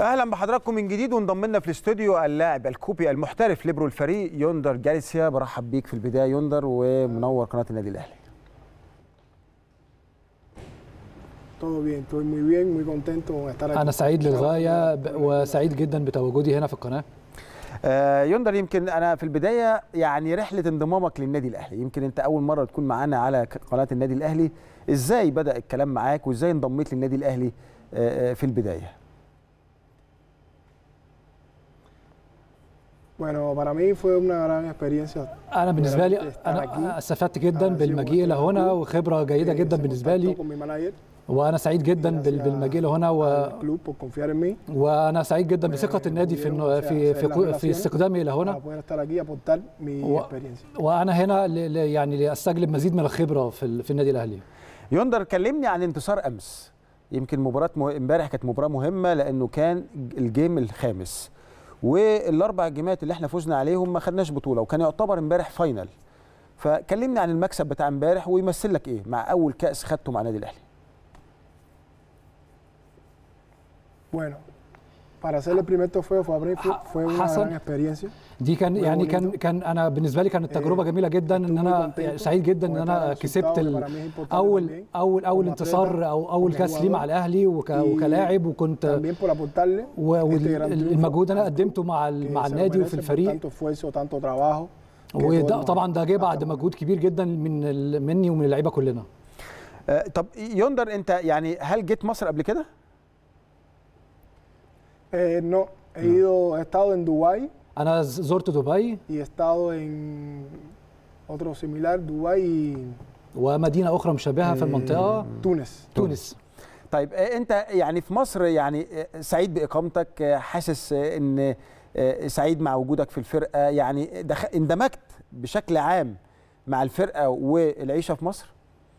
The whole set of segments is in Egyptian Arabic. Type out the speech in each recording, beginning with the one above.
اهلا بحضراتكم من جديد وانضم لنا في الاستوديو اللاعب الكوبي المحترف ليبرو الفريق يوندر جاليسيا برحب بيك في البدايه يوندر ومنور قناه النادي الاهلي Todo bien, estoy muy bien, muy contento con estar aquí. أنا سعيد للغاية ب- وسعيد جدا بتواجدي هنا في القناة آه يوندر يمكن انا في البدايه يعني رحله انضمامك للنادي الاهلي يمكن انت اول مره تكون معانا على ك- قناه النادي الاهلي ازاي بدا الكلام معاك وازاي انضميت للنادي الاهلي آه آه، في البدايه Bueno, para mí fue una gran experiencia. أنا بالنسبة لي estar أنا aquí. استفدت جدا Ah, بالمجيء sí, لهنا bueno, وخبرة جيدة Eh, جدا hice بالنسبة contacto لي con mi manager, وأنا سعيد جدا بال- gracias بالمجيء لهنا al و... club por confiar en mí. وأنا سعيد جدا بثقة النادي في إنه في في في استقدامي إلى Para هنا poder estar aquí y aportar mi و- experiencia. وأنا هنا ل... ل- يعني لاستجلب مزيد من الخبرة في ال- في النادي الأهلي يوندر كلمني عن انتصار امس يمكن مباراه مه... امبارح كانت مباراه مهمه لانه كان الجيم الخامس والاربع جيمات اللي احنا فزنا عليهم ما خدناش بطوله وكان يعتبر امبارح فاينل فكلمني عن المكسب بتاع امبارح ويمثل لك ايه مع اول كاس خدته مع النادي الاهلي Bueno, para hacer el primer trofeo fue, abrir- fue, fue una Hassan. gran experiencia. دي كان Muy يعني bonito. كان كان أنا بالنسبة لي كانت تجربة Eh, جميلة جدا إن estoy muy أنا contento يعني سعيد جدا إن con أنا el كسبت resultado que ال... para mí es importante أول también. أول أول como انتصار atleta, أو أول como كاس لي مع jugador. الأهلي وك... Y وكلاعب وكنت También por aportarle و- este gran triunfo والمجهود انا al club قدمته مع ال- que مع se lo النادي وفي merece por الفريق tanto esfuerzo, tanto trabajo. que todo وده el طبعا ده جه بعد مجهود كبير جدا من ال- مني ومن اللعيبه كلنا آه طب يوندر انت يعني هل جيت مصر قبل كده Eh, no, he ido, he estado en Dubái انا ز- زرت دبي y he estado en otro similar, Dubái y ومدينه اخرى مشابهه في eh, المنطقه Túnez. تونس طيب آه، انت يعني في مصر يعني آه، سعيد باقامتك آه، حاسس آه، ان آه، سعيد مع وجودك في الفرقه يعني دخ... اندمجت بشكل عام مع الفرقه والعيشه في مصر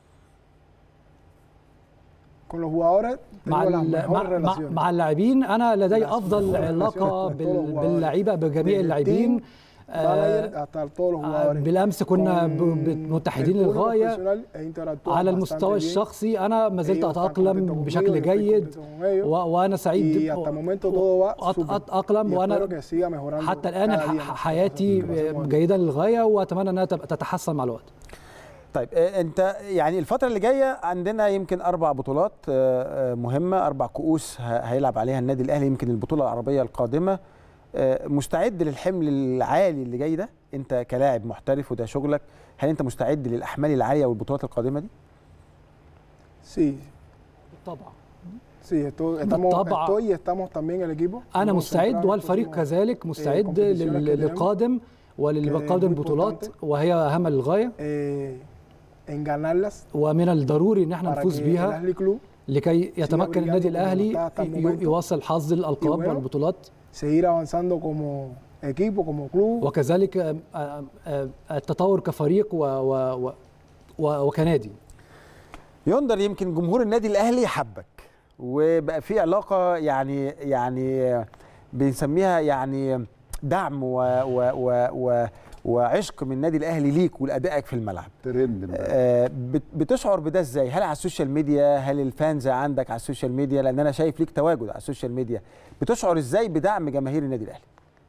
Con los jugadores tengo مع las ال- mejores مع, مع, relaciones. مع اللاعبين انا لدي Las افضل mejores علاقه relaciones con todos بال- los jugadores. باللعيبه بجميع Desde el اللاعبين team, آه، manager hasta todos los آه، jugadores. بالامس كنا ب- ب- متحدين el público للغايه profesional he interactuado على bastante المستوى bien. الشخصي انا ما زلت Ellos están اتاقلم contentos بشكل conmigo, yo estoy جيد contento con ellos. و- وانا سعيد Y hasta el momento todo va وأت- súper. اتاقلم Y وانا espero que siga mejorando حتى الان cada الح- día más. حياتي Que pasemos جيده للغايه واتمنى انها تبقى تتحسن مع الوقت طيب آه، انت يعني الفتره اللي جايه عندنا يمكن اربع بطولات آه، آه، مهمه اربع كؤوس ه- هيلعب عليها النادي الاهلي يمكن البطوله العربيه القادمه آه، مستعد للحمل العالي اللي جاي ده انت كلاعب محترف وده شغلك هل انت مستعد للاحمال العاليه والبطولات القادمه دي Sí, طبعا sí, estoy, estamos, بالطبع. estoy y estamos también el equipo. انا Vamos a مستعد entrar en والفريق próximos- كذلك مستعد competiciones لل- que tenemos. للقادم وللقادم muy البطولات importante. وهي اهم للغايه eh, en ganarlas ومن الضروري ان احنا para نفوز que el بيها Ahly Club لكي يتمكن النادي brillando como الاهلي está hasta el ي- momento. يواصل حظ الالقاب Y bueno. والبطولات seguir avanzando como equipo, como club. وكذلك آه، آه، آه، التطور كفريق و و و و وكنادي يندر يمكن جمهور النادي الاهلي حبك وبقى في علاقه يعني يعني بنسميها يعني دعم و و و و وعشق من النادي الاهلي ليك ولادائك في الملعب ترند امبارح. آه، بت- بتشعر بده ازاي هل على السوشيال ميديا هل الفانز عندك على السوشيال ميديا لان انا شايف ليك تواجد على السوشيال ميديا بتشعر ازاي بدعم جماهير النادي الاهلي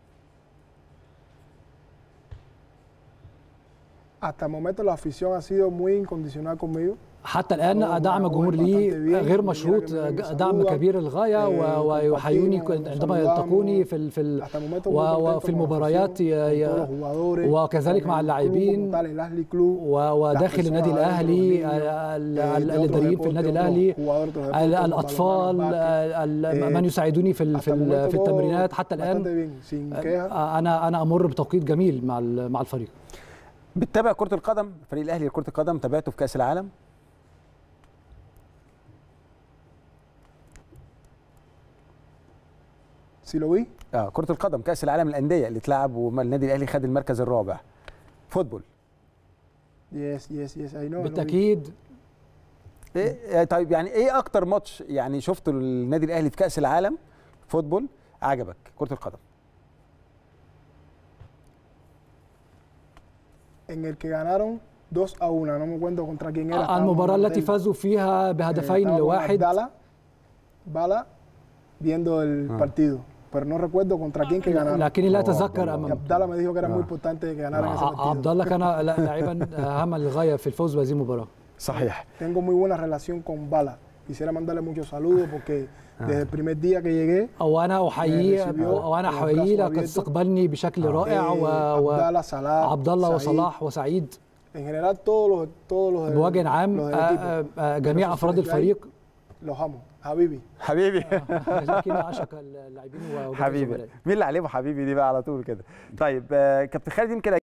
Hasta el momento la afición ha sido muy incondicional conmigo. حتى الان هو دعم هو الجمهور لي bastante bien. غير Mira مشروط que me دعم saludan. كبير للغايه و- Eh, ويحيوني compartimos, عندما saludamos. يلتقوني في ال- في ال- Hasta el momento muy و- contento وفي con la المباريات afición, ي- con todos ي- los jugadores, وكذلك con مع el club اللاعبين como tal, el Ahly Club, و- وداخل las النادي personas الاهلي adentro, los niños, ال- eh, ال- de otros الاداريين في deportes, النادي otros الاهلي jugadores de otros ال- deportes, como الاطفال balonmano, básquet. ال- Eh, من يساعدوني في ال- في hasta el ال- momento في todo التمرينات حتى bastante الان bien, sin quejas. انا انا امر بتوقيت جميل مع ال- مع الفريق بتتابع كره القدم فريق الاهلي لكره القدم تابعته في كاس العالم Si lo vi, اه كره القدم كاس العالم للانديه اللي اتلعب والنادي الاهلي خد المركز الرابع فوتبول yes, yes, yes, I know. I know. بالتاكيد إيه آه، طيب يعني ايه اكتر ماتش يعني شفته للنادي الاهلي في كاس العالم فوتبول عجبك كره القدم En el que ganaron 2 a 1, no me acuerdo contra quién era. المباراه estábamos en التي hotel. فازوا فيها Eh, بهدفين estábamos con لواحد Abdala, Bala, viendo el partido. Pero no recuerdo contra quién que ganaron. لكني لا هو اتذكر عبد Y امام Abdala me dijo que era muy importante que ganaran ese ع- عبد partido. الله كان لا- لاعبا هاما للغايه في الفوز بهذه المباراه صحيح Tengo muy buena relación con Bala. Quisiera mandarle muchos saludos porque desde el primer día que llegué, او انا احييه ريسيبيو او انا والبراس احييه لقد وابيتو. استقبلني بشكل رائع و... eh, و... Abdala, Salah, عبد الله Said, وصلاح وسعيد en general todos los, todos los, بوجه عام los del آه، equipo. آه، آه، جميع افراد الفريق Los amo. Habibi. حبيبي لكني اعشق اللاعبين وجميع حبيبي الزملاء. مين اللي عليه حبيبي دي بقى على طول كده طيب آه، كابتن خالد يمكن